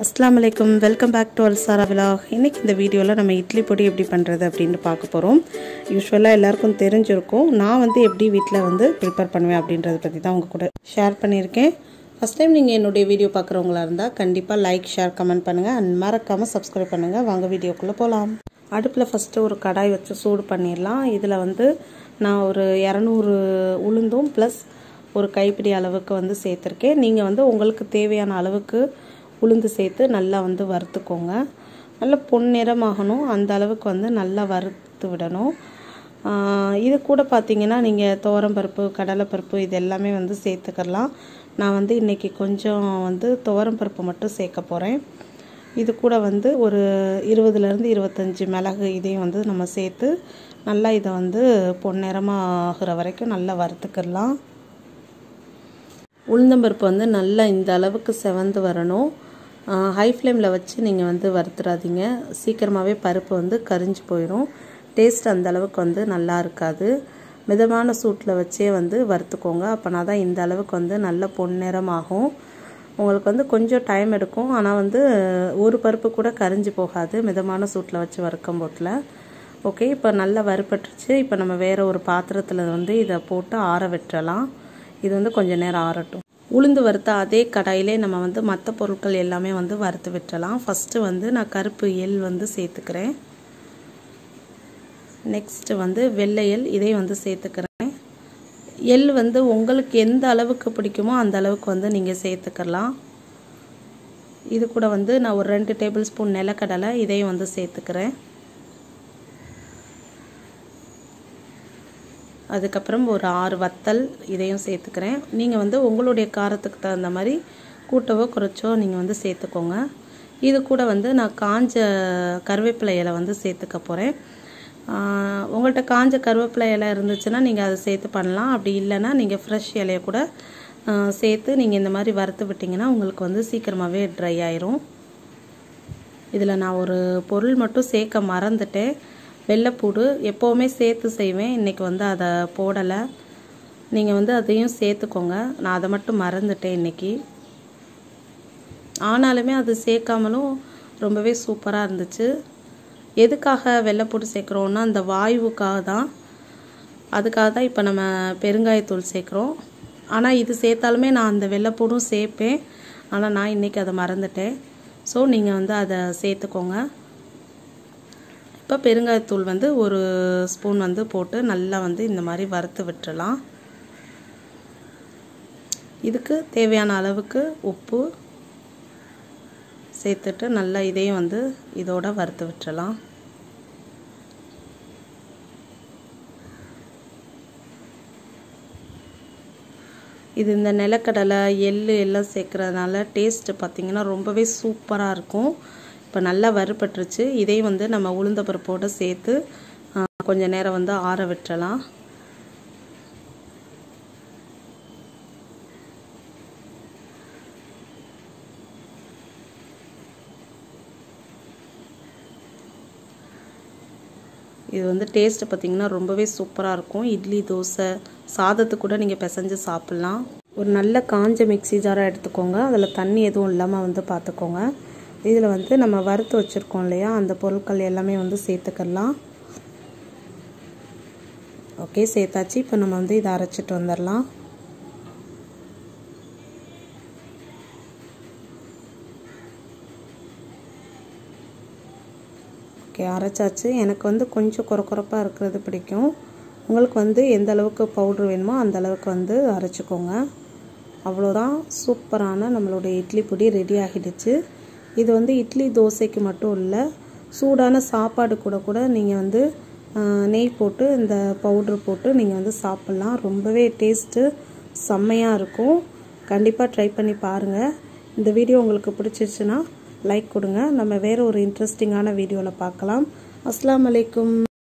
அஸ்லாம் வலைக்கம் welcome back to Alsara vlog இன்றைக்கி இந்த வீடியோவில் நம்ம இட்லி பொடி எப்படி பண்ணுறது அப்படின்னு பார்க்க போகிறோம் யூஸ்வலாக எல்லாருக்கும் தெரிஞ்சிருக்கும் நான் வந்து எப்படி வீட்டில் வந்து ப்ரிப்பேர் பண்ணுவேன் அப்படின்றத பற்றி தான் உங்கள் கூட ஷேர் பண்ணியிருக்கேன் ஃபஸ்ட் டைம் நீங்கள் என்னுடைய வீடியோ பார்க்குறவங்களா இருந்தால் கண்டிப்பாக லைக் ஷேர் கமெண்ட் பண்ணுங்கள் அண்ட் மறக்காமல் சப்ஸ்கிரைப் பண்ணுங்கள் வாங்க வீடியோக்குள்ளே போகலாம் அடுப்பில் ஃபஸ்ட்டு ஒரு கடாய் வச்சு சூடு பண்ணிடலாம் இதில் வந்து நான் ஒரு இரநூறு உளுந்தும் ப்ளஸ் ஒரு கைப்பிடி அளவுக்கு வந்து சேர்த்துருக்கேன் நீங்கள் வந்து உங்களுக்கு தேவையான அளவுக்கு உளுந்து சேர்த்து நல்லா வந்து வறுத்துக்கோங்க நல்லா பொன்னிறமாகணும் அந்த அளவுக்கு வந்து நல்லா வறுத்து விடணும் இது கூட பார்த்தீங்கன்னா நீங்கள் துவரம்பருப்பு கடலைப்பருப்பு இது எல்லாமே வந்து சேர்த்துக்கலாம் நான் வந்து இன்றைக்கி கொஞ்சம் வந்து துவரம்பருப்பு மட்டும் சேர்க்க போகிறேன் இது கூட வந்து ஒரு இருபதுலேருந்து இருபத்தஞ்சி மிளகு இதையும் வந்து நம்ம சேர்த்து நல்லா இதை வந்து பொன்னிறமாகிற வரைக்கும் நல்லா வறுத்துக்கிடலாம் உளுந்தம்பருப்பு வந்து நல்லா இந்த அளவுக்கு செவந்து வரணும் ஹை ஃப்ளேமில் வச்சு நீங்கள் வந்து வறுத்துறாதீங்க சீக்கிரமாகவே பருப்பு வந்து கரிஞ்சு போயிடும் டேஸ்ட் அந்த அளவுக்கு வந்து நல்லா இருக்காது மிதமான சூட்டில் வச்சே வந்து வறுத்துக்கோங்க அப்போனா தான் இந்த அளவுக்கு வந்து நல்ல பொன்னிறம் ஆகும் உங்களுக்கு வந்து கொஞ்சம் டைம் எடுக்கும் ஆனால் வந்து ஒரு பருப்பு கூட கரிஞ்சு போகாது மிதமான சூட்டில் வச்சு வறுக்கும் போட்டில் ஓகே இப்போ நல்லா வறுப்பட்டுருச்சு இப்போ நம்ம வேறு ஒரு பாத்திரத்தில் வந்து இதை போட்டு ஆற விட்டுறலாம் இது வந்து கொஞ்சம் நேரம் ஆறட்டும் உளுந்து வறுத்த அதே கடாயிலே நம்ம வந்து மற்ற பொருட்கள் எல்லாமே வந்து வறுத்து விட்டுறலாம் ஃபஸ்ட்டு வந்து நான் கருப்பு எள் வந்து சேர்த்துக்கிறேன் நெக்ஸ்ட்டு வந்து வெள்ளை எள் இதை வந்து சேர்த்துக்கிறேன் எள் வந்து உங்களுக்கு எந்த அளவுக்கு பிடிக்குமோ அந்த அளவுக்கு வந்து நீங்கள் சேர்த்துக்கலாம் இது கூட வந்து நான் ஒரு ரெண்டு டேபிள் ஸ்பூன் நிலக்கடலை இதையும் வந்து சேர்த்துக்கிறேன் அதுக்கப்புறம் ஒரு ஆறு வத்தல் இதையும் சேர்த்துக்கிறேன் நீங்கள் வந்து உங்களுடைய காரத்துக்கு தகுந்த மாதிரி கூட்டவோ குறைச்சோ நீங்கள் வந்து சேர்த்துக்கோங்க இது கூட வந்து நான் காஞ்ச கருவேப்பிலை இலை வந்து சேர்த்துக்க போகிறேன் உங்கள்கிட்ட காஞ்ச கருவேப்பிலை இலை இருந்துச்சுன்னா நீங்கள் அதை சேர்த்து பண்ணலாம் அப்படி இல்லைன்னா நீங்கள் ஃப்ரெஷ் இலையை கூட சேர்த்து நீங்கள் இந்த மாதிரி வறுத்து விட்டிங்கன்னா உங்களுக்கு வந்து சீக்கிரமாகவே ட்ரை ஆயிரும் இதில் நான் ஒரு பொருள் மட்டும் சேர்க்க மறந்துட்டேன் வெள்ளைப்பூடு எப்போவுமே சேர்த்து செய்வேன் இன்றைக்கி வந்து அதை போடலை நீங்கள் வந்து அதையும் சேர்த்துக்கோங்க நான் அதை மட்டும் மறந்துட்டேன் இன்றைக்கி ஆனாலுமே அது சேர்க்காமலும் ரொம்பவே சூப்பராக இருந்துச்சு எதுக்காக வெள்ளைப்பூடு சேர்க்குறோன்னா அந்த வாயுவுக்காக தான் அதுக்காக தான் இப்போ நம்ம பெருங்காயத்தூள் சேர்க்குறோம் ஆனால் இது சேர்த்தாலுமே நான் அந்த வெள்ளைப்பூடும் சேர்ப்பேன் ஆனால் நான் இன்றைக்கி அதை மறந்துட்டேன் ஸோ நீங்கள் வந்து அதை சேர்த்துக்கோங்க இப்போ பெருங்காயத்தூள் வந்து ஒரு ஸ்பூன் வந்து போட்டு நல்லா வந்து இந்த மாதிரி வறுத்து விட்டுறலாம் இதுக்கு தேவையான அளவுக்கு உப்பு சேர்த்துட்டு நல்லா இதையும் வந்து இதோட வறுத்து விட்டுறலாம் இது இந்த நிலக்கடலை எள் எல்லாம் சேர்க்குறதுனால டேஸ்ட்டு பார்த்திங்கன்னா ரொம்பவே சூப்பராக இருக்கும் இப்போ நல்லா வறுபட்டுருச்சு இதையும் வந்து நம்ம உளுந்த பருப்போடு சேர்த்து கொஞ்சம் நேரம் வந்து ஆற விட்டுறலாம் இது வந்து டேஸ்ட்டு பார்த்திங்கன்னா ரொம்பவே சூப்பராக இருக்கும் இட்லி தோசை சாதத்து கூட நீங்கள் பிசைஞ்சு சாப்பிட்லாம் ஒரு நல்ல காஞ்ச மிக்சி ஜாராக எடுத்துக்கோங்க அதில் தண்ணி எதுவும் இல்லாமல் வந்து பார்த்துக்கோங்க இதில் வந்து நம்ம வறுத்து வச்சுருக்கோம் இல்லையா அந்த பொருட்கள் எல்லாமே வந்து சேர்த்துக்கலாம் ஓகே சேர்த்தாச்சு இப்போ நம்ம வந்து இதை அரைச்சிட்டு வந்துடலாம் ஓகே அரைச்சாச்சு எனக்கு வந்து கொஞ்சம் குறக்குறப்பாக இருக்கிறது பிடிக்கும் உங்களுக்கு வந்து எந்த அளவுக்கு பவுட்ரு வேணுமோ அந்த அளவுக்கு வந்து அரைச்சிக்கோங்க அவ்வளோதான் சூப்பரான நம்மளுடைய இட்லி பொடி ரெடி ஆகிடுச்சு இது வந்து இட்லி தோசைக்கு மட்டும் இல்லை சூடான சாப்பாடு கூட கூட நீங்கள் வந்து நெய் போட்டு இந்த பவுட்ரு போட்டு நீங்கள் வந்து சாப்பிட்லாம் ரொம்பவே டேஸ்ட்டு செம்மையாக இருக்கும் கண்டிப்பாக ட்ரை பண்ணி பாருங்கள் இந்த வீடியோ உங்களுக்கு பிடிச்சிருச்சுன்னா லைக் கொடுங்க நம்ம வேறு ஒரு இன்ட்ரெஸ்டிங்கான வீடியோவில் பார்க்கலாம் அஸ்லாம் வலைக்கும்